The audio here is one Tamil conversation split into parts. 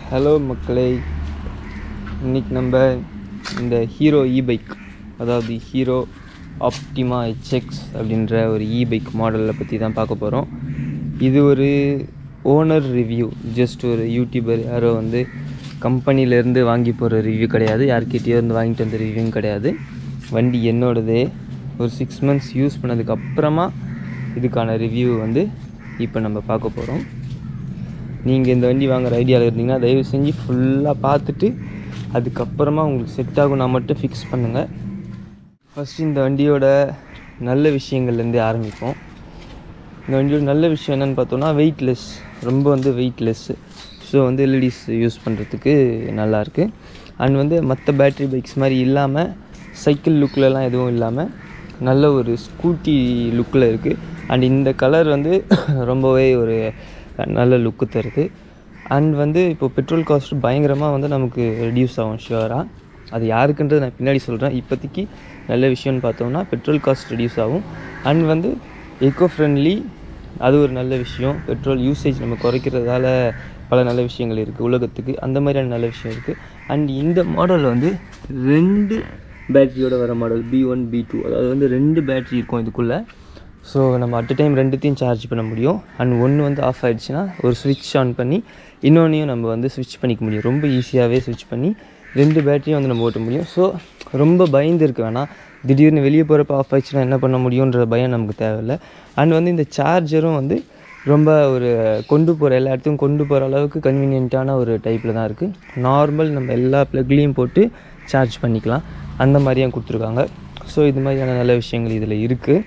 ஹலோ மக்களே இன்னைக்கு நம்ம இந்த ஹீரோ இ பைக் அதாவது ஹீரோ ஆப்டிமா ஹெச்எக்ஸ் அப்படின்ற ஒரு இ பைக் மாடலை பற்றி தான் பார்க்க போகிறோம் இது ஒரு ஓனர் ரிவ்யூ ஜஸ்ட் ஒரு யூடியூபர் யாரோ வந்து கம்பெனிலேருந்து வாங்கி போகிற ரிவ்யூ கிடையாது யார்கிட்டயோ இருந்து வாங்கிட்டு வந்த ரிவ்யூவும் கிடையாது வண்டி என்னோடதே ஒரு சிக்ஸ் மந்த்ஸ் யூஸ் பண்ணதுக்கு அப்புறமா இதுக்கான ரிவ்யூ வந்து இப்போ நம்ம பார்க்க போகிறோம் நீங்கள் இந்த வண்டி வாங்குற ஐடியாவில் இருந்தீங்கன்னா தயவு செஞ்சு ஃபுல்லாக பார்த்துட்டு அதுக்கப்புறமா உங்களுக்கு செட் ஆகும்னா மட்டும் ஃபிக்ஸ் பண்ணுங்கள் ஃபஸ்ட்டு இந்த வண்டியோட நல்ல விஷயங்கள்லேருந்தே ஆரம்பிப்போம் இந்த வண்டியோட நல்ல விஷயம் என்னென்னு பார்த்தோன்னா வெயிட்லெஸ் ரொம்ப வந்து வெயிட்லெஸ்ஸு ஸோ வந்து எல்இடிஸ் யூஸ் பண்ணுறதுக்கு நல்லாயிருக்கு அண்ட் வந்து மற்ற பேட்ரி பைக்ஸ் மாதிரி இல்லாமல் சைக்கிள் லுக்லலாம் எதுவும் இல்லாமல் நல்ல ஒரு ஸ்கூட்டி லுக்கில் இருக்குது அண்ட் இந்த கலர் வந்து ரொம்பவே ஒரு நல்ல லுக்கு தருது அண்ட் வந்து இப்போ பெட்ரோல் காஸ்ட் பயங்கரமாக வந்து நமக்கு ரெடியூஸ் ஆகும் ஷுவராக அது யாருக்குன்றது நான் பின்னாடி சொல்கிறேன் இப்போதைக்கு நல்ல விஷயம்னு பார்த்தோம்னா பெட்ரோல் காஸ்ட் ரெடியூஸ் ஆகும் அண்ட் வந்து எக்கோ ஃப்ரெண்ட்லி அது ஒரு நல்ல விஷயம் பெட்ரோல் யூசேஜ் நம்ம குறைக்கிறதால பல நல்ல விஷயங்கள் இருக்குது உலகத்துக்கு அந்த மாதிரியான நல்ல விஷயம் இருக்குது அண்ட் இந்த மாடல் வந்து ரெண்டு பேட்டரியோட வர model B one B two அதாவது வந்து ரெண்டு பேட்டரி இருக்கும் இதுக்குள்ளே ஸோ நம்ம அட் டைம் ரெண்டுத்தையும் சார்ஜ் பண்ண முடியும் அண்ட் ஒன்று வந்து ஆஃப் ஆகிடுச்சுன்னா ஒரு ஸ்விட்ச் ஆன் பண்ணி இன்னொன்றையும் நம்ம வந்து ஸ்விட்ச் பண்ணிக்க முடியும் ரொம்ப ஈஸியாகவே ஸ்விட்ச் பண்ணி ரெண்டு பேட்டரியும் வந்து நம்ம ஓட்ட முடியும் ஸோ ரொம்ப பயந்து இருக்க வேணாம் திடீர்னு வெளியே போகிறப்ப ஆஃப் ஆயிடுச்சுன்னா என்ன பண்ண முடியுன்ற பயம் நமக்கு தேவையில்லை அண்ட் வந்து இந்த சார்ஜரும் வந்து ரொம்ப ஒரு கொண்டு போகிற எல்லா இடத்துக்கும் கொண்டு போகிற அளவுக்கு கன்வீனியண்ட்டான ஒரு டைப்பில் தான் இருக்குது நார்மல் நம்ம எல்லா ப்ளக்லேயும் போட்டு சார்ஜ் பண்ணிக்கலாம் அந்த மாதிரியும் கொடுத்துருக்காங்க ஸோ இது மாதிரியான நல்ல விஷயங்கள் இதில் இருக்குது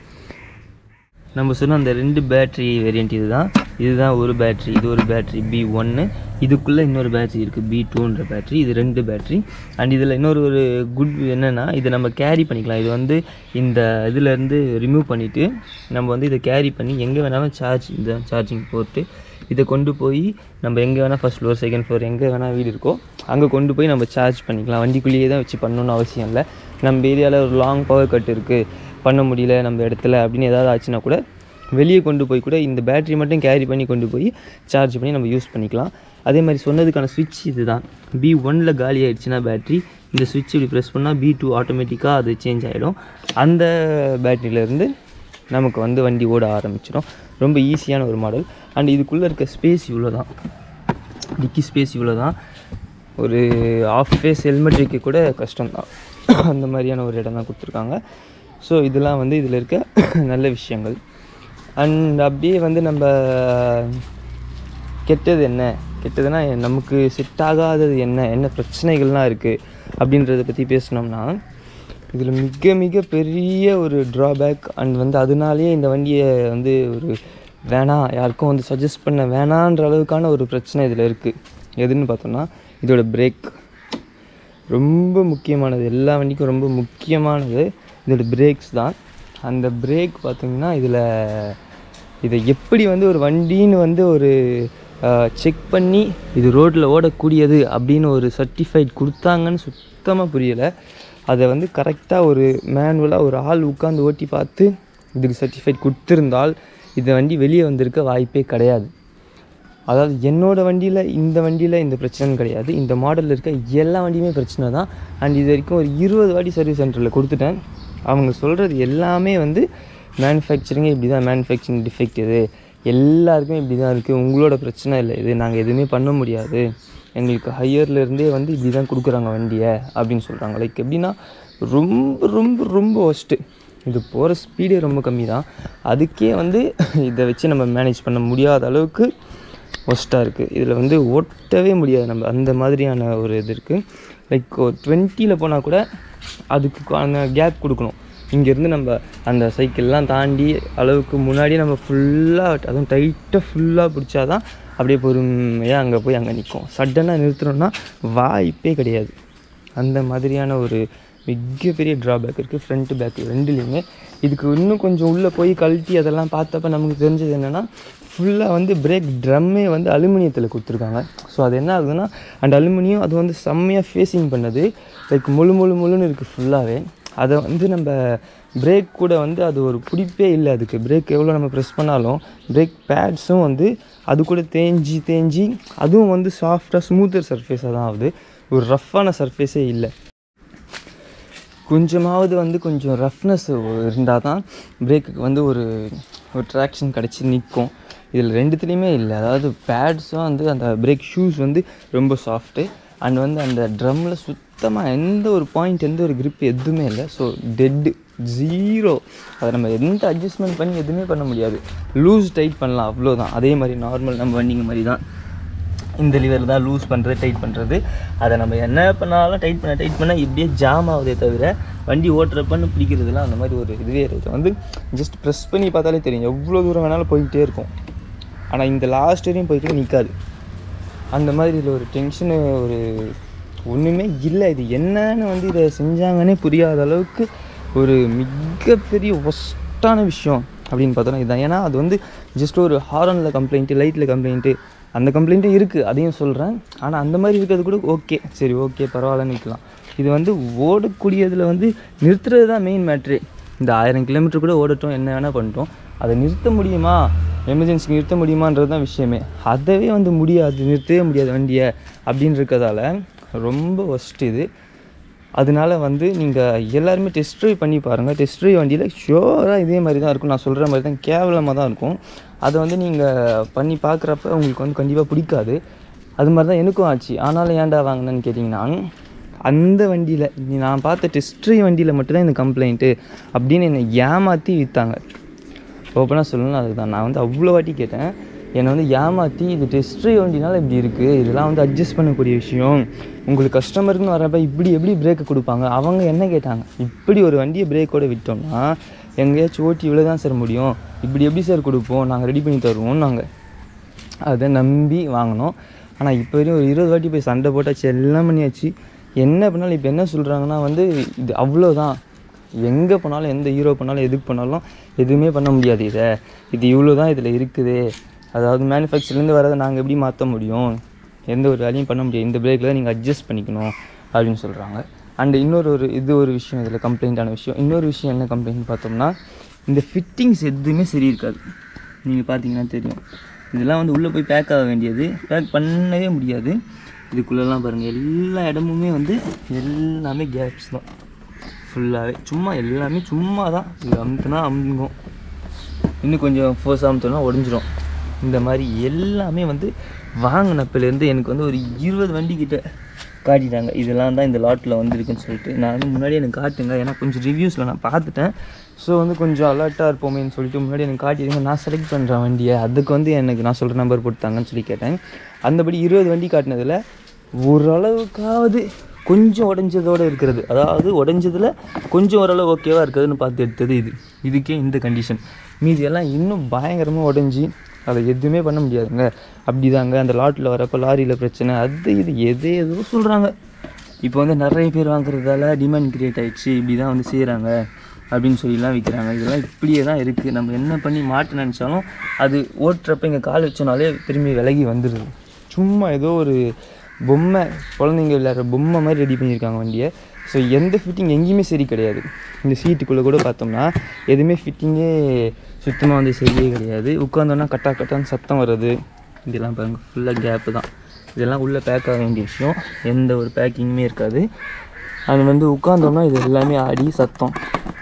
நம்ம சொன்ன அந்த ரெண்டு பேட்ரி வேரியண்ட் இதுதான் இதுதான் ஒரு பேட்ரி இது ஒரு பேட்ரி பி ஒன்று இதுக்குள்ளே இன்னொரு பேட்ரி இருக்குது பி டூன்ற பேட்ரி இது ரெண்டு பேட்ரி அண்ட் இதில் இன்னொரு ஒரு குட் என்னென்னா இதை நம்ம கேரி பண்ணிக்கலாம் இது வந்து இந்த இதிலேருந்து ரிமூவ் பண்ணிவிட்டு நம்ம வந்து இதை கேரி பண்ணி எங்கே வேணாலும் சார்ஜ் இந்த சார்ஜிங் போட்டு இதை கொண்டு போய் நம்ம எங்கே வேணால் ஃபஸ்ட் ஃப்ளோர் செகண்ட் ஃப்ளோர் எங்கே வேணால் வீடு இருக்கோ அங்கே கொண்டு போய் நம்ம சார்ஜ் பண்ணிக்கலாம் வண்டிக்குள்ளேயே தான் வச்சு பண்ணணும்னு அவசியம் இல்லை நம்ம ஏரியாவில் ஒரு லாங் பவர் கட் இருக்குது பண்ண முடியல நம்ம இடத்துல அப்படின்னு ஏதாவது ஆச்சுன்னா கூட வெளியே கொண்டு போய் கூட இந்த பேட்டரி மட்டும் கேரி பண்ணி கொண்டு போய் சார்ஜ் பண்ணி நம்ம யூஸ் பண்ணிக்கலாம் அதே மாதிரி சொன்னதுக்கான ஸ்விட்ச் இது தான் பி ஒனில் காலி ஆகிடுச்சுன்னா பேட்ரி இந்த ஸ்விட்ச் இப்படி ப்ரெஸ் பண்ணால் பி டூ ஆட்டோமேட்டிக்காக அது சேஞ்ச் ஆகிடும் அந்த பேட்டரியிலேருந்து நமக்கு வந்து வண்டி ஓட ஆரம்பிச்சிடும் ரொம்ப ஈஸியான ஒரு மாடல் அண்ட் இதுக்குள்ளே இருக்க ஸ்பேஸ் இவ்வளோ தான் டிக்கி ஸ்பேஸ் இவ்வளோ தான் ஒரு ஆஃப் ஃபேஸ் ஹெல்மெட் வைக்க கூட கஷ்டம்தான் அந்த மாதிரியான ஒரு இடம் தான் கொடுத்துருக்காங்க ஸோ இதெல்லாம் வந்து இதில் இருக்க நல்ல விஷயங்கள் அண்ட் அப்படியே வந்து நம்ம கெட்டது என்ன கெட்டதுன்னா நமக்கு செட் ஆகாதது என்ன என்ன பிரச்சனைகள்லாம் இருக்குது அப்படின்றத பற்றி பேசினோம்னா இதில் மிக மிக பெரிய ஒரு ட்ராபேக் அண்ட் வந்து அதனாலேயே இந்த வண்டியை வந்து ஒரு வேணாம் யாருக்கும் வந்து சஜஸ்ட் பண்ண வேணான்ற அளவுக்கான ஒரு பிரச்சனை இதில் இருக்குது எதுன்னு பார்த்தோம்னா இதோட பிரேக் ரொம்ப முக்கியமானது எல்லா வண்டிக்கும் ரொம்ப முக்கியமானது இதோட பிரேக்ஸ் தான் அந்த பிரேக் பார்த்திங்கன்னா இதில் இதை எப்படி வந்து ஒரு வண்டின்னு வந்து ஒரு செக் பண்ணி இது ரோட்டில் ஓடக்கூடியது அப்படின்னு ஒரு சர்டிஃபைட் கொடுத்தாங்கன்னு சுத்தமாக புரியலை அதை வந்து கரெக்டாக ஒரு மேனுவலாக ஒரு ஆள் உட்காந்து ஓட்டி பார்த்து இதுக்கு சர்டிஃபைட் கொடுத்துருந்தால் இந்த வண்டி வெளியே வந்திருக்க வாய்ப்பே கிடையாது அதாவது என்னோடய வண்டியில் இந்த வண்டியில் இந்த பிரச்சனை கிடையாது இந்த மாடலில் இருக்க எல்லா வண்டியுமே பிரச்சனை தான் அண்ட் இது வரைக்கும் ஒரு இருபது வாட்டி சர்வீஸ் சென்டரில் கொடுத்துட்டேன் அவங்க சொல்கிறது எல்லாமே வந்து மேனுஃபேக்சரிங்கே இப்படி தான் மேனுஃபேக்சரிங் டிஃபெக்ட் இது எல்லாருக்குமே இப்படி தான் இருக்குது உங்களோட பிரச்சனை இல்லை இது நாங்கள் எதுவுமே பண்ண முடியாது எங்களுக்கு ஹையர்லேருந்தே வந்து இப்படி தான் கொடுக்குறாங்க வண்டியை அப்படின்னு சொல்கிறாங்க லைக் எப்படின்னா ரொம்ப ரொம்ப ரொம்ப ஒஸ்ட்டு இது போகிற ஸ்பீடே ரொம்ப கம்மி தான் அதுக்கே வந்து இதை வச்சு நம்ம மேனேஜ் பண்ண முடியாத அளவுக்கு ஒஸ்ட்டாக இருக்குது இதில் வந்து ஓட்டவே முடியாது நம்ம அந்த மாதிரியான ஒரு இது இருக்குது லைக் டுவெண்ட்டியில் போனால் கூட அதுக்கு அந்த கேப் கொடுக்கணும் இங்கேருந்து நம்ம அந்த சைக்கிள்லாம் தாண்டி அளவுக்கு முன்னாடி நம்ம ஃபுல்லாக அதுவும் டைட்டாக ஃபுல்லாக பிடிச்சா தான் அப்படியே பொறுமையாக அங்கே போய் அங்கே நிற்கும் சடனாக நிறுத்துறோம்னா வாய்ப்பே கிடையாது அந்த மாதிரியான ஒரு மிகப்பெரிய ட்ராபேக் இருக்குது ஃப்ரண்ட்டு பேக் ரெண்டுலேயுமே இதுக்கு இன்னும் கொஞ்சம் உள்ளே போய் கழட்டி அதெல்லாம் பார்த்தப்ப நமக்கு தெரிஞ்சது என்னென்னா ஃபுல்லாக வந்து பிரேக் ட்ரம்மே வந்து அலுமினியத்தில் கொடுத்துருக்காங்க ஸோ அது என்ன ஆகுதுன்னா அந்த அலுமினியம் அது வந்து செம்மையாக ஃபேஸிங் பண்ணுது லைக் முழு முழு முழுன்னு இருக்குது ஃபுல்லாகவே அதை வந்து நம்ம பிரேக் கூட வந்து அது ஒரு பிடிப்பே இல்லை அதுக்கு பிரேக் எவ்வளோ நம்ம ப்ரெஸ் பண்ணாலும் பிரேக் பேட்ஸும் வந்து அது கூட தேஞ்சி தேஞ்சி அதுவும் வந்து சாஃப்டாக ஸ்மூத்தர் சர்ஃபேஸாக தான் ஆகுது ஒரு ரஃப்பான சர்ஃபேஸே இல்லை கொஞ்சமாவது வந்து கொஞ்சம் ரஃப்னஸ் இருந்தால் தான் பிரேக்குக்கு வந்து ஒரு ஒரு ட்ராக்ஷன் கிடச்சி நிற்கும் இதில் ரெண்டுத்துலேயுமே இல்லை அதாவது பேட்ஸும் வந்து அந்த பிரேக் ஷூஸ் வந்து ரொம்ப சாஃப்ட்டு அண்ட் வந்து அந்த ட்ரம்மில் சுத்தமாக எந்த ஒரு பாயிண்ட் எந்த ஒரு grip எதுவுமே இல்லை ஸோ டெட்டு ஜீரோ அதை நம்ம எந்த அட்ஜஸ்ட்மெண்ட் பண்ணி எதுவுமே பண்ண முடியாது லூஸ் டைட் பண்ணலாம் அவ்வளோதான் அதே மாதிரி நார்மல் நம்ம வண்டிங்க மாதிரி தான் இந்த லிவர் தான் லூஸ் பண்ணுறது டைட் பண்ணுறது அதை நம்ம என்ன பண்ணாலும் டைட் பண்ண டைட் பண்ண இப்படியே ஜாம் ஆகுதே தவிர வண்டி ஓட்டுறப்பன்னு பிடிக்கிறதுலாம் அந்த மாதிரி ஒரு இதுவே இருக்குது வந்து ஜஸ்ட் ப்ரெஸ் பண்ணி பார்த்தாலே தெரியும் எவ்வளோ தூரம் வேணாலும் போய்கிட்டே இருக்கும் ஆனால் இந்த லாஸ்ட் வரையும் போய்ட்டு நிற்காது அந்த மாதிரி இதில் ஒரு டென்ஷனு ஒரு ஒன்றுமே இல்லை இது என்னன்னு வந்து இதை செஞ்சாங்கன்னே புரியாத அளவுக்கு ஒரு மிகப்பெரிய ஒஸ்ட்டான விஷயம் அப்படின்னு பார்த்தோன்னா இதுதான் ஏன்னா அது வந்து ஜஸ்ட் ஒரு ஹாரனில் கம்ப்ளைண்ட்டு லைட்டில் கம்ப்ளைண்ட்டு அந்த கம்ப்ளைண்ட்டும் இருக்குது அதையும் சொல்கிறேன் ஆனால் அந்த மாதிரி இருக்கிறது கூட ஓகே சரி ஓகே பரவாயில்லன்னு நிற்கலாம் இது வந்து ஓடக்கூடியதில் வந்து நிறுத்துறது தான் மெயின் மேட்ரு இந்த ஆயிரம் கிலோமீட்டர் கூட ஓடட்டும் என்ன வேணால் பண்ணிட்டோம் அதை நிறுத்த முடியுமா எமர்ஜென்சி நிறுத்த முடியுமான்றது தான் விஷயமே அதவே வந்து முடியாது நிறுத்தவே முடியாது வண்டியை அப்படின்னு இருக்கிறதால ரொம்ப ஒஸ்ட் இது அதனால வந்து நீங்கள் எல்லாருமே டெஸ்ட் ட்ரைவ் பண்ணி பாருங்கள் டெஸ்ட் ட்ரைவ் வண்டியில் ஷுவராக இதே மாதிரி தான் இருக்கும் நான் சொல்கிற மாதிரி தான் கேவலமாக தான் இருக்கும் அதை வந்து நீங்கள் பண்ணி பார்க்குறப்ப உங்களுக்கு வந்து கண்டிப்பாக பிடிக்காது அது மாதிரி தான் எனக்கும் ஆச்சு ஆனாலும் ஏன்டா வாங்கினேன்னு கேட்டிங்கன்னா அந்த வண்டியில் நான் பார்த்த டெஸ்ட் ட்ரைவ் வண்டியில் மட்டும்தான் இந்த கம்ப்ளைண்ட்டு அப்படின்னு என்னை ஏமாற்றி விற்றாங்க ஓப்பனாக சொல்லணும் அதுதான் நான் வந்து அவ்வளோ வாட்டி கேட்டேன் என்னை வந்து ஏமாற்றி இது டெஸ்ட் ட்ரைவ் வண்டினால இப்படி இருக்குது இதெல்லாம் வந்து அட்ஜஸ்ட் பண்ணக்கூடிய விஷயம் உங்களுக்கு கஸ்டமருக்குன்னு வரப்ப இப்படி எப்படி பிரேக்கை கொடுப்பாங்க அவங்க என்ன கேட்டாங்க இப்படி ஒரு வண்டியை பிரேக்கோட விட்டோம்னா எங்கேயாச்சும் ஓட்டி இவ்வளோ தான் சார் முடியும் இப்படி எப்படி சார் கொடுப்போம் நாங்கள் ரெடி பண்ணி தருவோம் நாங்கள் அதை நம்பி வாங்கினோம் ஆனால் இப்போ வரையும் ஒரு இருபது வாட்டி போய் சண்டை போட்டாச்சு எல்லாம் பண்ணியாச்சு என்ன பண்ணாலும் இப்போ என்ன சொல்கிறாங்கன்னா வந்து இது அவ்வளோதான் எங்கே போனாலும் எந்த ஹீரோ பண்ணாலும் எதுக்கு பண்ணாலும் எதுவுமே பண்ண முடியாது இதை இது இவ்வளோ தான் இதில் இருக்குது அதாவது மேனுஃபேக்சர்லேருந்து வரதை நாங்கள் எப்படி மாற்ற முடியும் எந்த ஒரு வேலையும் பண்ண முடியாது இந்த பிரேக்கில் நீங்கள் அட்ஜஸ்ட் பண்ணிக்கணும் அப்படின்னு சொல்கிறாங்க அண்ட் இன்னொரு ஒரு இது ஒரு விஷயம் இதில் கம்ப்ளைண்ட்டான விஷயம் இன்னொரு விஷயம் என்ன கம்ப்ளைண்ட் பார்த்தோம்னா இந்த ஃபிட்டிங்ஸ் எதுவுமே சரி இருக்காது நீங்கள் பார்த்தீங்கன்னா தெரியும் இதெல்லாம் வந்து உள்ளே போய் பேக் ஆக வேண்டியது பேக் பண்ணவே முடியாது இதுக்குள்ளெல்லாம் பாருங்கள் எல்லா இடமுமே வந்து எல்லாமே கேப்ஸ் தான் ஃபுல்லாகவே சும்மா எல்லாமே சும்மா தான் இது அமுத்துனா அமுங்கும் இன்னும் கொஞ்சம் ஃபோர்ஸ் அமுத்தோம்னா உடஞ்சிரும் இந்த மாதிரி எல்லாமே வந்து வாங்கினப்பிலேருந்து எனக்கு வந்து ஒரு இருபது வண்டி கிட்ட காட்டிட்டாங்க இதெல்லாம் தான் இந்த லாட்டில் வந்திருக்குன்னு சொல்லிட்டு நான் வந்து முன்னாடி எனக்கு காட்டுங்க ஏன்னா கொஞ்சம் ரிவ்யூஸில் நான் பார்த்துட்டேன் ஸோ வந்து கொஞ்சம் அலர்ட்டாக இருப்போமேன்னு சொல்லிட்டு முன்னாடி எனக்கு காட்டிடுங்க நான் செலக்ட் பண்ணுறேன் வண்டியை அதுக்கு வந்து எனக்கு நான் சொல்கிற நம்பர் போட்டாங்கன்னு சொல்லி கேட்டேன் அந்தபடி இருபது வண்டி காட்டினதில் ஓரளவுக்காவது கொஞ்சம் உடஞ்சதோடு இருக்கிறது அதாவது உடஞ்சதில் கொஞ்சம் ஓரளவு ஓகேவாக இருக்குதுன்னு பார்த்து எடுத்தது இது இதுக்கே இந்த கண்டிஷன் மீதி எல்லாம் இன்னும் பயங்கரமாக உடஞ்சி அதை எதுவுமே பண்ண முடியாதுங்க அப்படிதாங்க அந்த லாட்டில் வரப்போ லாரியில் பிரச்சனை அது இது எது ஏதோ சொல்கிறாங்க இப்போ வந்து நிறைய பேர் வாங்குறதால டிமாண்ட் கிரியேட் ஆயிடுச்சு இப்படி தான் வந்து செய்கிறாங்க அப்படின்னு சொல்லிலாம் விற்கிறாங்க இதெல்லாம் இப்படியே தான் இருக்குது நம்ம என்ன பண்ணி மாட்ட நினச்சாலும் அது ஓட்டுறப்ப இங்கே கால் வச்சோனாலே திரும்பி விலகி வந்துடுது சும்மா ஏதோ ஒரு பொம்மை குழந்தைங்க விளையாடுற பொம்மை மாதிரி ரெடி பண்ணியிருக்காங்க வண்டியை ஸோ எந்த ஃபிட்டிங் எங்கேயுமே சரி கிடையாது இந்த சீட்டுக்குள்ளே கூட பார்த்தோம்னா எதுவுமே ஃபிட்டிங்கே சுத்தமாக வந்து சரியே கிடையாது உட்காந்தோன்னா கட்டா கட்டான்னு சத்தம் வர்றது இதெல்லாம் பாருங்கள் ஃபுல்லாக கேப்பு தான் இதெல்லாம் உள்ளே பேக் ஆக வேண்டிய விஷயம் எந்த ஒரு பேக்கிங்குமே இருக்காது அது வந்து உட்காந்தோம்னா இது எல்லாமே ஆடி சத்தம்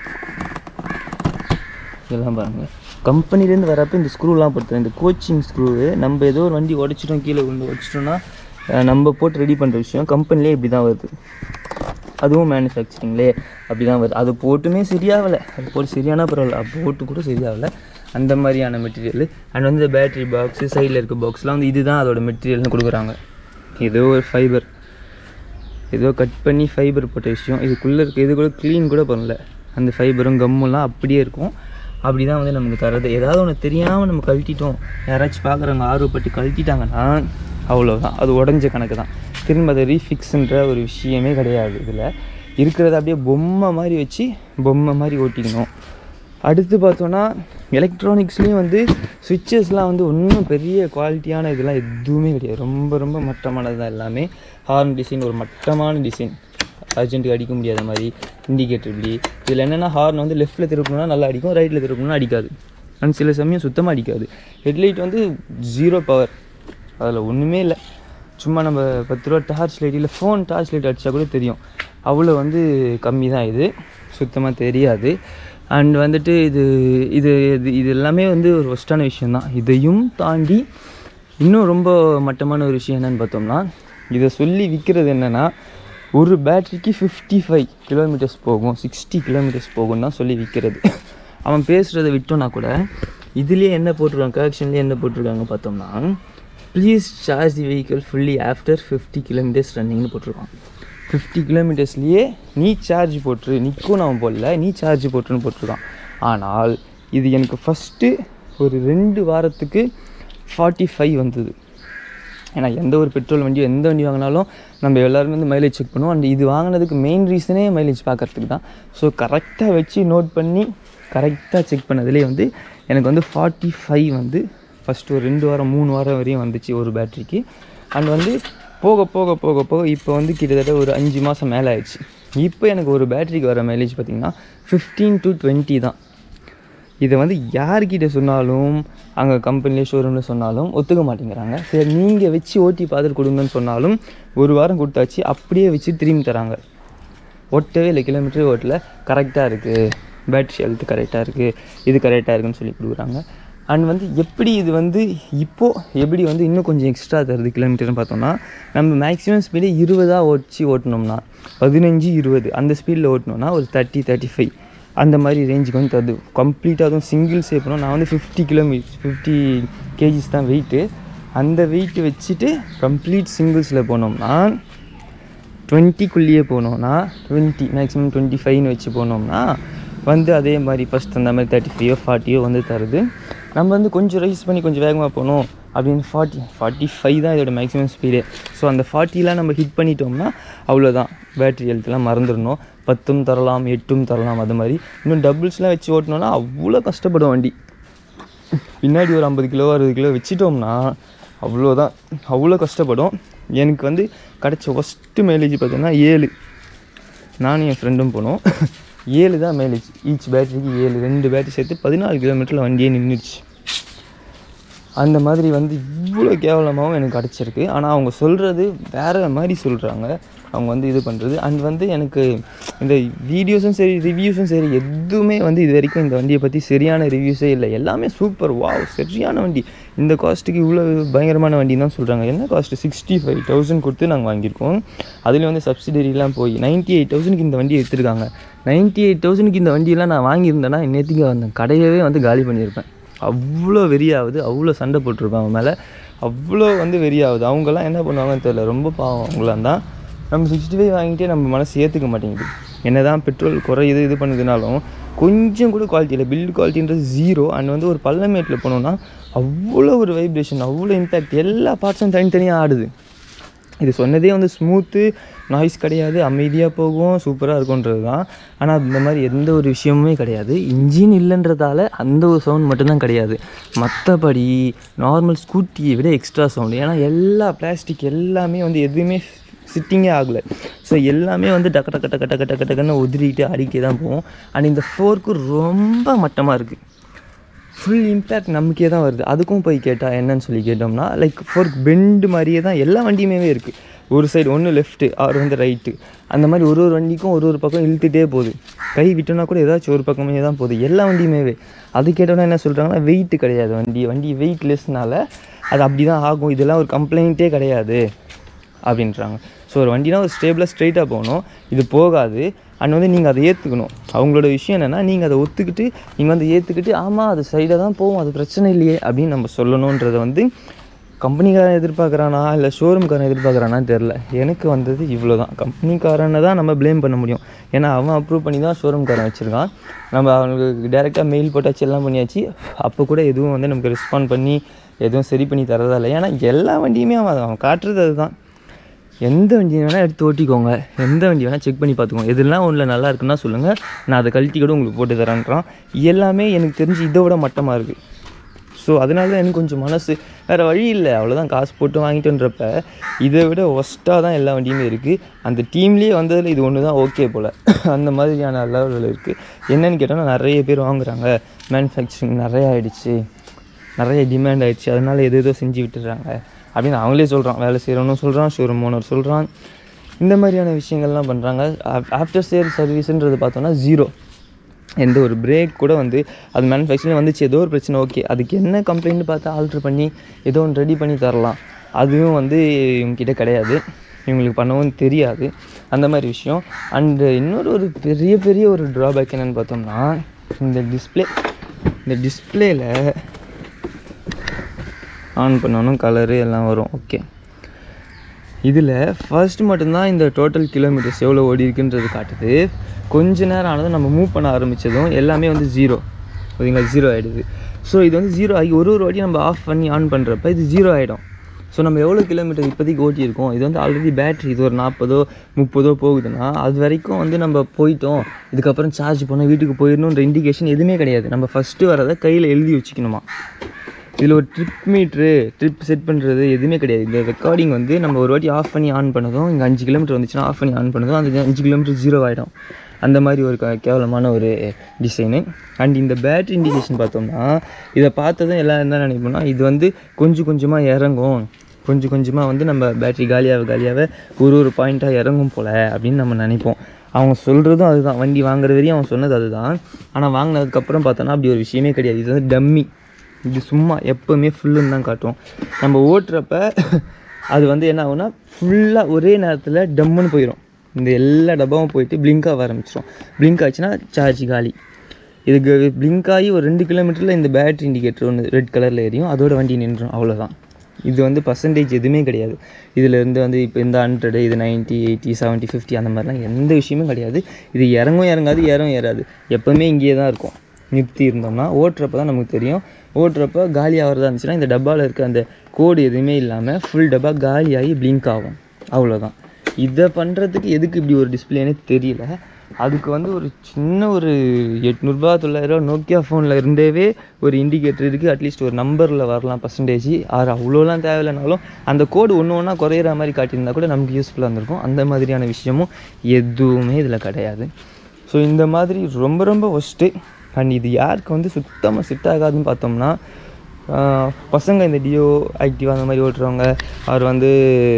இதெல்லாம் பாருங்கள் கம்பெனிலேருந்து வரப்போ இந்த ஸ்க்ரூலாம் போட்டுருங்க இந்த கோச்சிங் ஸ்க்ரூவு நம்ம ஏதோ ஒரு வண்டி உடச்சிட்டோம் கீழே கொண்டு உடச்சிட்டோம்னா அஹ், நம்ம போட்டு ரெடி பண்ணுற விஷயம் கம்பெனிலே இப்படி தான் வருது அதுவும் மேனுஃபேக்சரிங்லே அப்படி தான் வருது அது போட்டுமே சரியாகலை அது போட்டு சரியானா பரவாயில்ல அது போட்டு கூட சரியாகலை அந்த மாதிரியான மெட்டீரியல் அண்ட் வந்து இந்த பேட்டரி பாக்ஸு சைடில் இருக்க பாக்ஸ்லாம் வந்து இதுதான் அதோட மெட்டீரியல்னு கொடுக்குறாங்க ஏதோ ஒரு ஃபைபர் ஏதோ கட் பண்ணி ஃபைபர் போட்ட விஷயம் இதுக்குள்ளே இருக்க இது கூட க்ளீன் கூட பண்ணல அந்த ஃபைபரும் கம்மெல்லாம் அப்படியே இருக்கும் அப்படி தான் வந்து நமக்கு தரது ஏதாவது ஒன்று தெரியாமல் நம்ம கழட்டிட்டோம் யாராச்சும் பார்க்குறவங்க ஆர்வப்பட்டு கழட்டிட்டாங்கன்னா அவ்வளோதான் அது உடஞ்ச கணக்கு தான் திரும்ப அதை ரீஃபிக்ஸுன்ற ஒரு விஷயமே கிடையாது இதில் இருக்கிறத அப்படியே பொம்மை மாதிரி வச்சு பொம்மை மாதிரி ஓட்டிக்கணும் அடுத்து பார்த்தோன்னா எலக்ட்ரானிக்ஸ்லேயும் வந்து சுவிட்சஸ்லாம் வந்து ஒன்றும் பெரிய குவாலிட்டியான இதெல்லாம் எதுவுமே கிடையாது ரொம்ப ரொம்ப மட்டமானது தான் எல்லாமே ஹார்ன் டிசைன் ஒரு மட்டமான டிசைன் அர்ஜென்ட்டுக்கு அடிக்க முடியாத மாதிரி இண்டிகேட்டர் இப்படி இதில் என்னென்னா ஹார்ன் வந்து லெஃப்ட்டில் திருப்பணும்னா நல்லா அடிக்கும் ரைட்டில் திருப்பணும்னா அடிக்காது அண்ட் சில சமயம் சுத்தமாக அடிக்காது ஹெட்லைட் வந்து ஜீரோ பவர் அதில் ஒன்றுமே இல்லை சும்மா நம்ம பத்து ரூபா டார்ச் லைட் இல்லை ஃபோன் டார்ச் லைட் அடித்தா கூட தெரியும் அவ்வளோ வந்து கம்மி தான் இது சுத்தமாக தெரியாது அண்ட் வந்துட்டு இது இது இது இது எல்லாமே வந்து ஒரு ஒஸ்ட்டான விஷயந்தான் இதையும் தாண்டி இன்னும் ரொம்ப மட்டமான ஒரு விஷயம் என்னன்னு பார்த்தோம்னா இதை சொல்லி விற்கிறது என்னென்னா ஒரு பேட்டரிக்கு ஃபிஃப்டி ஃபைவ் கிலோமீட்டர்ஸ் போகும் சிக்ஸ்டி கிலோமீட்டர்ஸ் போகும் தான் சொல்லி விற்கிறது அவன் பேசுகிறத விட்டோன்னா கூட இதுலேயே என்ன போட்டிருக்காங்க கரெக்ஷன்லேயே என்ன போட்டிருக்காங்க பார்த்தோம்னா please charge the vehicle fully after fifty kilometres ரன்னிங்னு போட்டிருக்கான் ஃபிஃப்டி கிலோமீட்டர்ஸ்லேயே நீ சார்ஜ் போட்டுரு நிற்கும் நான் போடல நீ சார்ஜ் போட்டுருன்னு போட்டிருக்கான் ஆனால் இது எனக்கு ஃபஸ்ட்டு ஒரு ரெண்டு வாரத்துக்கு ஃபார்ட்டி ஃபைவ் வந்தது ஏன்னா எந்த ஒரு பெட்ரோல் வண்டியோ எந்த வண்டி வாங்கினாலும் நம்ம எல்லாருமே வந்து மைலேஜ் செக் பண்ணுவோம் அண்ட் இது வாங்கினதுக்கு மெயின் ரீசனே மைலேஜ் பார்க்கறதுக்கு தான் ஸோ கரெக்டாக வச்சு நோட் பண்ணி கரெக்டாக செக் பண்ணதுலேயே வந்து எனக்கு வந்து ஃபார்ட்டி ஃபைவ் வந்து ஃபஸ்ட்டு ஒரு ரெண்டு வாரம் மூணு வாரம் வரையும் வந்துச்சு ஒரு பேட்டரிக்கு அண்ட் வந்து போக போக போக போக இப்போ வந்து கிட்டத்தட்ட ஒரு அஞ்சு மாதம் மேலே ஆயிடுச்சு இப்போ எனக்கு ஒரு பேட்டரிக்கு வர மைலேஜ் பார்த்திங்கன்னா ஃபிஃப்டீன் டு டுவெண்ட்டி தான் இதை வந்து யார்கிட்ட சொன்னாலும் அங்கே கம்பெனிலே ஷோரூமில் சொன்னாலும் ஒத்துக்க மாட்டேங்கிறாங்க சரி நீங்கள் வச்சு ஓட்டி பார்த்துட்டு கொடுங்கன்னு சொன்னாலும் ஒரு வாரம் கொடுத்தாச்சு அப்படியே வச்சு திரும்பி தராங்க ஓட்டவே இல்லை கிலோமீட்டர் ஓட்டல கரெக்டாக இருக்குது பேட்ரி ஹெல்த் கரெக்டாக இருக்குது இது கரெக்டாக இருக்குன்னு சொல்லி கொடுக்குறாங்க அண்ட் வந்து எப்படி இது வந்து இப்போது எப்படி வந்து இன்னும் கொஞ்சம் எக்ஸ்ட்ரா தருது கிலோமீட்டர்னு பார்த்தோம்னா நம்ம மேக்ஸிமம் ஸ்பீடு இருபதாக ஓடிச்சு ஓட்டினோம்னா பதினஞ்சு இருபது அந்த ஸ்பீடில் ஓட்டினோம்னா ஒரு தேர்ட்டி தேர்ட்டி ஃபைவ் அந்த மாதிரி ரேஞ்சுக்கு வந்து தருது கம்ப்ளீட்டாக அதுவும் சிங்கிள் சேப்பணும் நான் வந்து ஃபிஃப்டி கிலோமீட்டர் ஃபிஃப்டி கேஜிஸ் தான் வெயிட்டு அந்த வெயிட் வச்சுட்டு கம்ப்ளீட் சிங்கிள்ஸில் போனோம்னா டுவெண்ட்டிக்குள்ளேயே போனோம்னா டுவெண்ட்டி மேக்ஸிமம் டுவெண்ட்டி ஃபைவ்னு வச்சு போனோம்னா வந்து அதே மாதிரி ஃபஸ்ட் அந்த மாதிரி தேர்ட்டி ஃபைவோ ஃபார்ட்டியோ வந்து தருது நம்ம வந்து கொஞ்சம் ரைஸ் பண்ணி கொஞ்சம் வேகமாக போகணும் அப்படின்னு ஃபார்ட்டி ஃபார்ட்டி ஃபைவ் தான் இதோட மேக்ஸிமம் ஸ்பீடு ஸோ அந்த ஃபார்ட்டிலாம் நம்ம ஹிட் பண்ணிட்டோம்னா அவ்வளோதான் பேட்ரி ஹெல்த்லாம் மறந்துடணும் பத்தும் தரலாம் எட்டும் தரலாம் அது மாதிரி இன்னும் டபுள்ஸ்லாம் வச்சு ஓட்டினோன்னா அவ்வளோ கஷ்டப்படும் வண்டி பின்னாடி ஒரு ஐம்பது கிலோ அறுபது கிலோ வச்சிட்டோம்னா அவ்வளோதான் அவ்வளோ கஷ்டப்படும் எனக்கு வந்து கிடச்ச ஃபஸ்ட்டு மைலேஜ் பார்த்தீங்கன்னா ஏழு நானும் என் ஃப்ரெண்டும் போனோம் ஏழு தான் மைலேஜ் ஈச் பேட்டரிக்கு ஏழு ரெண்டு பேட்டரி சேர்த்து பதினாலு கிலோமீட்டரில் வண்டியே நின்றுச்சு அந்த மாதிரி வந்து இவ்வளோ கேவலமாகவும் எனக்கு கிடச்சிருக்கு ஆனால் அவங்க சொல்கிறது வேறு மாதிரி சொல்கிறாங்க அவங்க வந்து இது பண்ணுறது அண்ட் வந்து எனக்கு இந்த வீடியோஸும் சரி ரிவ்யூஸும் சரி எதுவுமே வந்து இது வரைக்கும் இந்த வண்டியை பற்றி சரியான ரிவ்யூஸே இல்லை எல்லாமே சூப்பர் வாவ் சரியான வண்டி இந்த காஸ்ட்டுக்கு இவ்வளோ பயங்கரமான வண்டி தான் சொல்கிறாங்க என்ன காஸ்ட்டு சிக்ஸ்டி ஃபைவ் தௌசண்ட் கொடுத்து நாங்கள் வாங்கியிருக்கோம் அதுலேயும் வந்து சப்சிடரிலாம் போய் நைன்ட்டி எயிட் தௌசண்ட்க்கு இந்த வண்டியை எடுத்துருக்காங்க நைன்ட்டி எயிட் தௌசண்ட்க்கு இந்த வண்டியெல்லாம் நான் வாங்கியிருந்தேன்னா நேற்றுக்கு அந்த கடையவே வந்து காலி பண்ணியிருப்பேன் அவ்வளோ வெறியாகுது அவ்வளோ சண்டை போட்டிருப்பேன் அவன் மேலே அவ்வளோ வந்து வெறியாகுது அவங்கெல்லாம் என்ன பண்ணுவாங்கன்னு தெரியல ரொம்ப பாவம் அவங்களாம் தான் நம்ம சிக்ஸ்டி ஃபைவ் வாங்கிட்டே நம்ம மனசு ஏற்றுக்க மாட்டேங்குது என்ன தான் பெட்ரோல் குறையுது இது பண்ணுதுனாலும் கொஞ்சம் கூட குவாலிட்டி இல்லை பில்டு குவாலிட்டின்றது ஜீரோ அண்ட் வந்து ஒரு பள்ளமேட்டில் போனோம்னா அவ்வளோ ஒரு வைப்ரேஷன் அவ்வளோ இம்பேக்ட் எல்லா பார்ட்ஸும் தனித்தனியாக ஆடுது இது சொன்னதே வந்து ஸ்மூத்து நாய்ஸ் கிடையாது அமைதியாக போகும் சூப்பராக இருக்கும்ன்றது தான் ஆனால் இந்த மாதிரி எந்த ஒரு விஷயமுமே கிடையாது இன்ஜின் இல்லைன்றதால அந்த ஒரு சவுண்ட் மட்டும்தான் கிடையாது மற்றபடி நார்மல் ஸ்கூட்டியை விட எக்ஸ்ட்ரா சவுண்டு ஏன்னா எல்லா பிளாஸ்டிக் எல்லாமே வந்து எதுவுமே சிட்டிங்கே ஆகலை ஸோ எல்லாமே வந்து டக்கு டக்கு டக்கு டக்கு டக்கு டக்குன்னு உதிரிட்டு அடிக்க தான் போகும் அண்ட் இந்த ஃபோர்க்கு ரொம்ப மட்டமாக இருக்குது ஃபுல் இம்பேக்ட் நமக்கே தான் வருது அதுக்கும் போய் கேட்டால் என்னன்னு சொல்லி கேட்டோம்னா லைக் ஃபோர்க் பெண்டு மாதிரியே தான் எல்லா வண்டியுமே இருக்குது ஒரு சைடு ஒன்று லெஃப்ட்டு ஆர் வந்து ரைட்டு அந்த மாதிரி ஒரு ஒரு வண்டிக்கும் ஒரு ஒரு பக்கம் இழுத்துட்டே போகுது கை விட்டோன்னா கூட ஏதாச்சும் ஒரு பக்கமே தான் போகுது எல்லா வண்டியுமே அது கேட்டோன்னா என்ன சொல்கிறாங்கன்னா வெயிட் கிடையாது வண்டி வண்டி வெயிட்லெஸ்னால அது அப்படி தான் ஆகும் இதெல்லாம் ஒரு கம்ப்ளைண்ட்டே கிடையாது அப்படின்றாங்க ஸோ ஒரு வண்டினா ஒரு ஸ்டேபிளாக ஸ்ட்ரைட்டாக போகணும் இது போகாது அண்ட் வந்து நீங்கள் அதை ஏற்றுக்கணும் அவங்களோட விஷயம் என்னென்னா நீங்கள் அதை ஒத்துக்கிட்டு நீங்கள் வந்து ஏற்றுக்கிட்டு ஆமாம் அது சைடாக தான் போகும் அது பிரச்சனை இல்லையே அப்படின்னு நம்ம சொல்லணுன்றதை வந்து கம்பெனிக்காரன் எதிர்பார்க்குறானா இல்லை ஷோரூம்காரன் எதிர்பார்க்குறானான்னு தெரில எனக்கு வந்தது இவ்வளோ தான் கம்பெனிக்காரனை தான் நம்ம ப்ளேம் பண்ண முடியும் ஏன்னா அவன் அப்ரூவ் பண்ணி தான் ஷோரூம்காரன் வச்சுருக்கான் நம்ம அவனுக்கு டேரெக்டாக மெயில் போட்டாச்சு எல்லாம் பண்ணியாச்சு அப்போ கூட எதுவும் வந்து நமக்கு ரெஸ்பாண்ட் பண்ணி எதுவும் சரி பண்ணி தரதா இல்லை ஏன்னா எல்லா வண்டியுமே அவன் அவன் காட்டுறது அதுதான் எந்த வண்டி வேணால் எடுத்து ஓட்டிக்கோங்க எந்த வண்டி வேணால் செக் பண்ணி பார்த்துக்கோங்க எதுலாம் ஒன்றில் நல்லா இருக்குன்னா சொல்லுங்கள் நான் அதை கழட்டி கூட உங்களுக்கு போட்டு தரேன்றான் எல்லாமே எனக்கு தெரிஞ்சு இதை விட மட்டமாக இருக்குது ஸோ அதனால தான் எனக்கு கொஞ்சம் மனசு வேறு வழி இல்லை அவ்வளோதான் காசு போட்டு வாங்கிட்டுன்றப்ப இதை விட ஒஸ்ட்டாக தான் எல்லா வண்டியுமே இருக்குது அந்த டீம்லேயே வந்ததில் இது ஒன்று தான் ஓகே போல் அந்த மாதிரியான லெவலில் இருக்குது என்னன்னு கேட்டோன்னா நிறைய பேர் வாங்குறாங்க மேனுஃபேக்சரிங் நிறைய ஆயிடுச்சு நிறைய டிமாண்ட் ஆயிடுச்சு அதனால எது ஏதோ செஞ்சு விட்டுறாங்க அப்படின்னு அவங்களே சொல்கிறான் வேலை செய்கிறவனும் சொல்கிறான் ஷோரூம் ஓனர் சொல்கிறான் இந்த மாதிரியான விஷயங்கள்லாம் பண்ணுறாங்க ஆஃப்டர் சேல் சர்வீஸ்ன்றது பார்த்தோன்னா ஜீரோ எந்த ஒரு பிரேக் கூட வந்து அது மேனுஃபேக்சரிங் வந்துச்சு ஏதோ ஒரு பிரச்சனை ஓகே அதுக்கு என்ன கம்ப்ளைண்ட் பார்த்து ஆல்ட்ரு பண்ணி ஏதோ ஒன்று ரெடி பண்ணி தரலாம் அதுவும் வந்து இவங்ககிட்ட கிடையாது இவங்களுக்கு பண்ணவும் தெரியாது அந்த மாதிரி விஷயம் அண்டு இன்னொரு ஒரு பெரிய பெரிய ஒரு ட்ராபேக் என்னென்னு பார்த்தோம்னா இந்த டிஸ்பிளே இந்த டிஸ்பிளேயில் ஆன் பண்ணணும் கலரு எல்லாம் வரும் ஓகே இதில் ஃபர்ஸ்ட் மட்டும்தான் இந்த டோட்டல் கிலோமீட்டர்ஸ் எவ்வளோ ஓடி இருக்குன்றது காட்டுது கொஞ்ச நேரம் ஆனதும் நம்ம மூவ் பண்ண ஆரம்பித்ததும் எல்லாமே வந்து ஜீரோ ஓகேங்களா ஜீரோ ஆகிடுது ஸோ இது வந்து ஜீரோ ஆகி ஒரு ஒரு வாட்டி நம்ம ஆஃப் பண்ணி ஆன் பண்ணுறப்ப இது ஜீரோ ஆகிடும் ஸோ நம்ம எவ்வளோ கிலோமீட்டர் இப்போதைக்கு ஓட்டியிருக்கோம் இது வந்து ஆல்ரெடி பேட்ரி இது ஒரு நாற்பதோ முப்பதோ போகுதுன்னா அது வரைக்கும் வந்து நம்ம போயிட்டோம் இதுக்கப்புறம் சார்ஜ் பண்ண வீட்டுக்கு போயிடணுன்ற இண்டிகேஷன் எதுவுமே கிடையாது நம்ம ஃபஸ்ட்டு வரதை கையில் எழுதி வச்சுக்கணுமா இதில் ஒரு ட்ரிப் மீட்ரு ட்ரிப் செட் பண்ணுறது எதுவுமே கிடையாது இந்த ரெக்கார்டிங் வந்து நம்ம ஒரு வாட்டி ஆஃப் பண்ணி ஆன் பண்ணதும் இங்கே அஞ்சு கிலோமீட்டர் வந்துச்சுன்னா ஆஃப் பண்ணி ஆன் பண்ணதும் அந்த அஞ்சு கிலோமீட்டர் ஜீரோ ஆகிடும் அந்த மாதிரி ஒரு க- கேவலமான ஒரு டிசைனு அண்ட் இந்த பேட்ரி இண்டிகேஷன் பார்த்தோம்னா இதை பார்த்ததும் எல்லாம் என்ன நினைப்போம்னா இது வந்து கொஞ்சம் கொஞ்சமாக இறங்கும் கொஞ்சம் கொஞ்சமாக வந்து நம்ம பேட்ரி காலியாக காலியாக ஒரு ஒரு பாயிண்ட்டாக இறங்கும் போல் அப்படின்னு நம்ம நினைப்போம் அவங்க சொல்கிறதும் அதுதான் வண்டி வாங்குற வரையும் அவன் சொன்னது அதுதான் ஆனால் வாங்கினதுக்கப்புறம் பார்த்தோன்னா அப்படி ஒரு விஷயமே கிடையாது இது வந்து டம்மி இது சும்மா எப்போவுமே ஃபுல்லுன்னு தான் காட்டும் நம்ம ஓட்டுறப்ப அது வந்து என்ன ஆகும்னா ஃபுல்லாக ஒரே நேரத்தில் டம்முன்னு போயிடும் இந்த எல்லா டப்பாவும் போயிட்டு blink ஆக ஆரம்பிச்சிடும் blink ஆச்சுன்னா சார்ஜ் காலி இதுக்கு blink ஆகி ஒரு ரெண்டு கிலோமீட்டரில் இந்த பேட்டரி இண்டிகேட்டர் ஒன்று ரெட் கலரில் எரியும் அதோட வண்டி நின்றும் அவ்வளோதான் இது வந்து பர்சன்டேஜ் எதுவுமே கிடையாது இதில் இருந்து வந்து இப்போ இந்த ஹண்ட்ரடு இது 90 எயிட்டி 70 ஃபிஃப்டி அந்த மாதிரிலாம் எந்த விஷயமும் கிடையாது இது இறங்கும் இறங்காது ஏறும் ஏறாது எப்போவுமே இங்கேயே தான் இருக்கும் நிறுத்தி இருந்தோம்னா ஓட்டுறப்ப தான் நமக்கு தெரியும் ஓட்டுறப்ப காலி ஆகிறதா இருந்துச்சுன்னா இந்த டப்பாவில் இருக்க அந்த கோடு எதுவுமே இல்லாமல் ஃபுல் டப்பா காலியாகி blink ஆகும் அவ்வளோதான் இதை பண்ணுறதுக்கு எதுக்கு இப்படி ஒரு டிஸ்பிளேனே தெரியல அதுக்கு வந்து ஒரு சின்ன ஒரு எட்நூறுபா தொள்ளாயிரரூவா நோக்கியா ஃபோனில் இருந்தேவே ஒரு இண்டிகேட்டர் இருக்குது அட்லீஸ்ட் ஒரு நம்பரில் வரலாம் பர்சன்டேஜ் ஆறு அவ்வளோலாம் தேவையில்லைனாலும் அந்த கோடு ஒன்று ஒன்றா குறையிற மாதிரி காட்டியிருந்தா கூட நமக்கு யூஸ்ஃபுல்லாக இருந்திருக்கும் அந்த மாதிரியான விஷயமும் எதுவுமே இதில் கிடையாது ஸோ இந்த மாதிரி ரொம்ப ரொம்ப ஒஸ்ட்டு அண்ட் இது யாருக்கு வந்து சுத்தமாக செட் ஆகாதுன்னு பார்த்தோம்னா ஆஹ் பசங்க இந்த டியோ ஆக்டிவா அந்த மாதிரி ஓட்டுறவங்க அவர் வந்து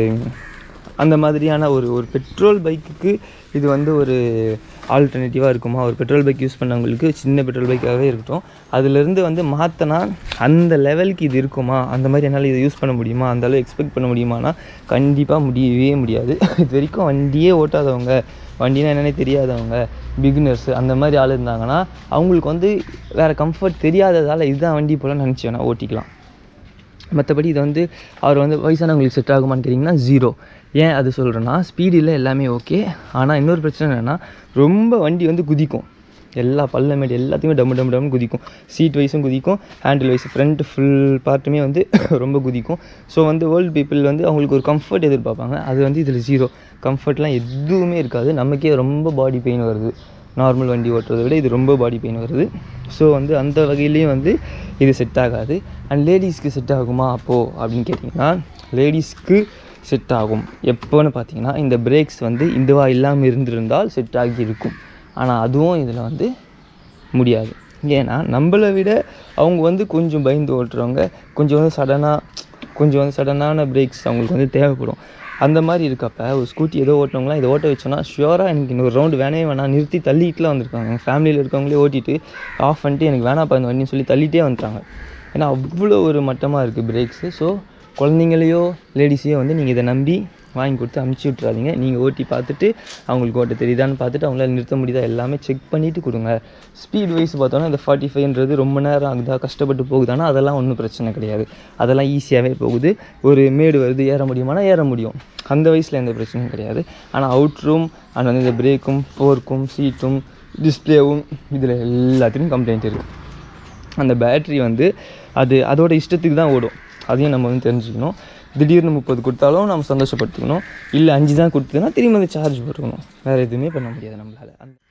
அந்த மாதிரியான ஒரு ஒரு பெட்ரோல் பைக்குக்கு இது வந்து ஒரு ஆல்டர்னேட்டிவாக இருக்குமா ஒரு பெட்ரோல் பைக் யூஸ் பண்ணவங்களுக்கு சின்ன பெட்ரோல் பைக்காகவே இருக்கட்டும் அதுலேருந்து வந்து மாற்றினா அந்த லெவலுக்கு இது இருக்குமா அந்த மாதிரி என்னால் இதை யூஸ் பண்ண முடியுமா அந்த அளவு எக்ஸ்பெக்ட் பண்ண முடியுமானா கண்டிப்பாக முடியவே முடியாது இது வரைக்கும் வண்டியே ஓட்டாதவங்க வண்டினா என்னன்னே தெரியாதவங்க பிகினர்ஸ் அந்த மாதிரி ஆள் இருந்தாங்கன்னா அவங்களுக்கு வந்து வேறு கம்ஃபர்ட் தெரியாததால் இதுதான் வண்டி போல் நினச்சி வேணால் ஓட்டிக்கலாம் மற்றபடி இது வந்து அவர் வந்து வயசானவங்களுக்கு செட் ஆகுமான்னு கேட்டிங்கன்னா ஜீரோ ஏன் அது சொல்கிறேன்னா ஸ்பீடில் எல்லாமே ஓகே ஆனால் இன்னொரு பிரச்சனை என்னென்னா ரொம்ப வண்டி வந்து குதிக்கும் எல்லா பள்ளமேடு எல்லாத்தையுமே டம்மு டம்மு டம்னு குதிக்கும் சீட் வைஸும் குதிக்கும் ஹேண்டில் வைஸ் ஃப்ரண்ட் ஃபுல் பார்ட்டுமே வந்து ரொம்ப குதிக்கும் ஸோ வந்து ஓல்டு பீப்புள் வந்து அவங்களுக்கு ஒரு கம்ஃபர்ட் எதிர்பார்ப்பாங்க அது வந்து இதில் ஜீரோ கம்ஃபர்ட்லாம் எதுவுமே இருக்காது நமக்கே ரொம்ப பாடி பெயின் வருது நார்மல் வண்டி ஓட்டுறதை விட இது ரொம்ப பாடி பெயின் வருது ஸோ வந்து அந்த வகையிலையும் வந்து இது செட் ஆகாது அண்ட் லேடிஸ்க்கு செட் ஆகுமா அப்போது அப்படின்னு கேட்டிங்கன்னா லேடிஸ்க்கு செட் ஆகும் எப்போன்னு பார்த்தீங்கன்னா இந்த பிரேக்ஸ் வந்து இதுவா இல்லாமல் இருந்திருந்தால் செட் ஆகி இருக்கும் ஆனால் அதுவும் இதில் வந்து முடியாது ஏன்னா நம்மளை விட அவங்க வந்து கொஞ்சம் பயந்து ஓட்டுறவங்க கொஞ்சம் வந்து சடனாக கொஞ்சம் வந்து சடனான பிரேக்ஸ் அவங்களுக்கு வந்து தேவைப்படும் அந்த மாதிரி இருக்கப்ப ஒரு ஸ்கூட்டி ஏதோ ஓட்டினவங்களாம் இதை ஓட்ட வச்சோன்னா ஷியோராக எனக்கு இன்னொரு ரவுண்டு வேணவே வேணாம் நிறுத்தி தள்ளிட்டுலாம் வந்திருக்காங்க எங்கள் ஃபேமிலியில் இருக்கவங்களே ஓட்டிட்டு ஆஃப் பண்ணிட்டு எனக்கு வேணாப்பா இந்த வண்டின்னு சொல்லி தள்ளிட்டே வந்துட்டாங்க ஏன்னா அவ்வளோ ஒரு மட்டமாக இருக்குது பிரேக்ஸு ஸோ குழந்தைங்களையோ லேடிஸையோ வந்து நீங்கள் இதை நம்பி வாங்கி கொடுத்து அமுச்சு விட்றாதீங்க நீங்கள் ஓட்டி பார்த்துட்டு அவங்களுக்கு ஓட்ட தெரியுதான்னு பார்த்துட்டு அவங்களால நிறுத்த முடியுதா எல்லாமே செக் பண்ணிவிட்டு கொடுங்க ஸ்பீட் வைஸ் பார்த்தோன்னா இந்த ஃபார்ட்டி ஃபைவ்ன்றது ரொம்ப நேரம் ஆகுதா கஷ்டப்பட்டு போகுதானா அதெல்லாம் ஒன்றும் பிரச்சனை கிடையாது அதெல்லாம் ஈஸியாகவே போகுது ஒரு மேடு வருது ஏற முடியுமானா ஏற முடியும் அந்த வயசில் எந்த பிரச்சனையும் கிடையாது ஆனால் அவுட் ரூம் அண்ட் வந்து இந்த பிரேக்கும் ஃபோர்க்கும் சீட்டும் டிஸ்பிளேவும் இதில் எல்லாத்துலேயும் கம்ப்ளைண்ட் இருக்குது அந்த பேட்ரி வந்து அது அதோட இஷ்டத்துக்கு தான் ஓடும் அதையும் நம்ம வந்து தெரிஞ்சுக்கணும் திடீர்னு முப்பது கொடுத்தாலும் நம்ம சந்தோஷப்படுத்திக்கணும் இல்லை அஞ்சு தான் கொடுத்ததுன்னா திரும்பி வந்து சார்ஜ் போட்டுக்கணும் வேறு எதுவுமே பண்ண முடியாது நம்மளால் அந்த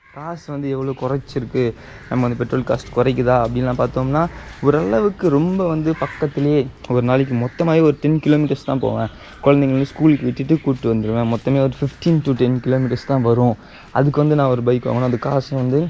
காசு வந்து எவ்வளோ குறைச்சிருக்கு நம்ம வந்து பெட்ரோல் காஸ்ட் குறைக்குதா அப்படின்லாம் பார்த்தோம்னா ஓரளவுக்கு ரொம்ப வந்து பக்கத்துலேயே ஒரு நாளைக்கு மொத்தமாகவே ஒரு டென் கிலோமீட்டர்ஸ் தான் போவேன் குழந்தைங்களும் ஸ்கூலுக்கு விட்டுட்டு கூப்பிட்டு வந்துடுவேன் மொத்தமே ஒரு ஃபிஃப்டீன் டு டென் கிலோமீட்டர்ஸ் தான் வரும் அதுக்கு வந்து நான் ஒரு பைக் வாங்கணும் அது காசு வந்து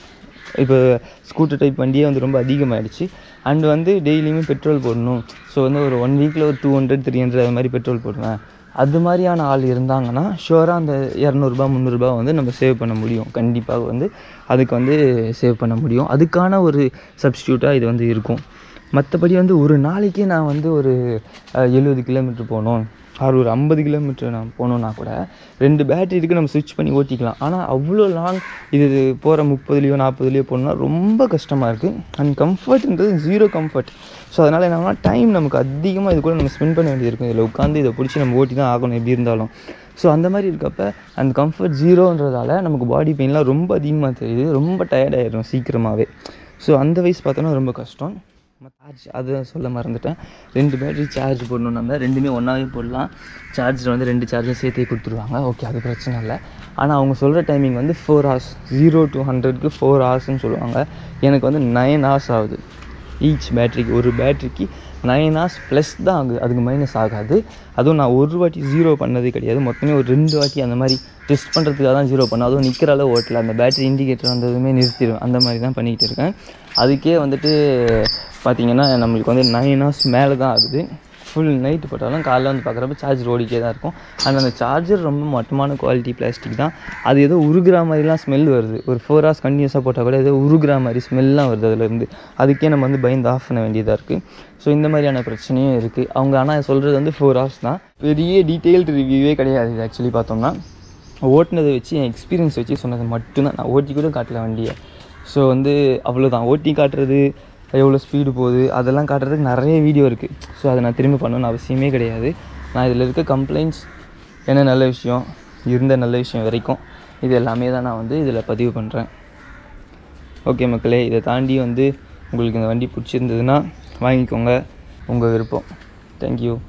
இப்போ ஸ்கூட்டர் டைப் வண்டியே வந்து ரொம்ப அதிகமாகிடுச்சு அண்ட் வந்து டெய்லியுமே பெட்ரோல் போடணும் ஸோ வந்து ஒரு ஒன் வீக்கில் ஒரு டூ ஹண்ட்ரட் த்ரீ ஹண்ட்ரட் அது மாதிரி பெட்ரோல் போடுவேன் அது மாதிரியான ஆள் இருந்தாங்கன்னா ஷுவராக அந்த இரநூறுபா முந்நூறுரூபா வந்து நம்ம சேவ் பண்ண முடியும் கண்டிப்பாக வந்து அதுக்கு வந்து சேவ் பண்ண முடியும் அதுக்கான ஒரு சப்ஸ்டியூட்டாக இது வந்து இருக்கும் மற்றபடி வந்து ஒரு நாளைக்கே நான் வந்து ஒரு எழுபது கிலோமீட்டர் போகணும் ஆறு ஒரு ஐம்பது கிலோமீட்டர் நான் போகணுன்னா கூட ரெண்டு பேட்டரி இருக்குது நம்ம ஸ்விட்ச் பண்ணி ஓட்டிக்கலாம் ஆனால் அவ்வளோ லாங் இது போகிற முப்பதுலேயோ நாற்பதுலேயோ போகணுன்னா ரொம்ப கஷ்டமாக இருக்குது அண்ட் கம்ஃபர்ட்ன்றது ஜீரோ கம்ஃபர்ட் ஸோ அதனால் என்னன்னா டைம் நமக்கு அதிகமாக இது கூட நம்ம ஸ்பெண்ட் பண்ண வேண்டியது இருக்கும் இதில் உட்காந்து இதை பிடிச்சி நம்ம ஓட்டி தான் ஆகணும் எப்படி இருந்தாலும் ஸோ அந்த மாதிரி இருக்கப்ப அந்த கம்ஃபர்ட் ஜீரோன்றதால நமக்கு பாடி பெயின்லாம் ரொம்ப அதிகமாக தெரியுது ரொம்ப டயர்டாயிடும் சீக்கிரமாகவே ஸோ அந்த வயசு பார்த்தோன்னா ரொம்ப கஷ்டம் சார்ஜ் அதை சொல்ல மறந்துட்டேன் ரெண்டு பேட்டரி சார்ஜ் போடணும் நம்ம ரெண்டுமே ஒன்றாவே போடலாம் சார்ஜர் வந்து ரெண்டு சார்ஜர் சேர்த்தே கொடுத்துருவாங்க ஓகே அது பிரச்சனை இல்லை ஆனால் அவங்க சொல்கிற டைமிங் வந்து ஃபோர் ஹவர்ஸ் ஜீரோ டு ஹண்ட்ரட்க்கு ஃபோர் ஹவர்ஸ்னு சொல்லுவாங்க எனக்கு வந்து நைன் ஹவர்ஸ் ஆகுது ஈச் பேட்டரிக்கு ஒரு பேட்டரிக்கு நைன் ஹவர்ஸ் ப்ளஸ் தான் ஆகுது அதுக்கு மைனஸ் ஆகாது அதுவும் நான் ஒரு வாட்டி ஜீரோ பண்ணதே கிடையாது மொத்தமே ஒரு ரெண்டு வாட்டி அந்த மாதிரி டெஸ்ட் பண்ணுறதுக்காக தான் ஜீரோ பண்ணேன் அதுவும் நிற்கிற அளவு ஓட்டல அந்த பேட்டரி இண்டிகேட்டர் வந்ததுமே நிறுத்திடுவேன் அந்த மாதிரி தான் பண்ணிக்கிட்டு இருக்கேன் அதுக்கே வந்துட்டு பார்த்தீங்கன்னா நம்மளுக்கு வந்து நைன் ஹவர்ஸ் மேலே தான் ஆகுது ஃபுல் நைட்டு போட்டாலும் காலைல வந்து பார்க்குறப்ப சார்ஜர் ஓடிக்கே தான் இருக்கும் அண்ட் அந்த சார்ஜர் ரொம்ப மட்டமான குவாலிட்டி பிளாஸ்டிக் தான் அது ஏதோ உருகுற மாதிரிலாம் ஸ்மெல் வருது ஒரு ஃபோர் ஹவர்ஸ் கண்டினியூஸாக போட்டால் கூட ஏதோ உருகுற மாதிரி ஸ்மெல்லாம் வருது அதுலேருந்து அதுக்கே நம்ம வந்து பயந்து ஆஃப் பண்ண வேண்டியதாக இருக்குது ஸோ இந்த மாதிரியான பிரச்சனையும் இருக்குது அவங்க ஆனால் சொல்கிறது வந்து ஃபோர் ஹவர்ஸ் தான் பெரிய டீட்டெயில்டு ரிவ்யூவே கிடையாது இது ஆக்சுவலி பார்த்தோம்னா ஓட்டினதை வச்சு என் எக்ஸ்பீரியன்ஸ் வச்சு சொன்னது மட்டும்தான் நான் ஓட்டி கூட காட்டல வண்டியை ஸோ வந்து அவ்வளோதான் ஓட்டி காட்டுறது எவ்வளோ ஸ்பீடு போகுது அதெல்லாம் காட்டுறதுக்கு நிறைய வீடியோ இருக்குது ஸோ அதை நான் திரும்ப பண்ணணும்னு அவசியமே கிடையாது நான் இதில் இருக்க கம்ப்ளைண்ட்ஸ் என்ன நல்ல விஷயம் இருந்த நல்ல விஷயம் வரைக்கும் இது எல்லாமே தான் நான் வந்து இதில் பதிவு பண்ணுறேன் ஓகே மக்களே இதை தாண்டி வந்து உங்களுக்கு இந்த வண்டி பிடிச்சிருந்ததுன்னா வாங்கிக்கோங்க உங்கள் விருப்பம் தேங்க்யூ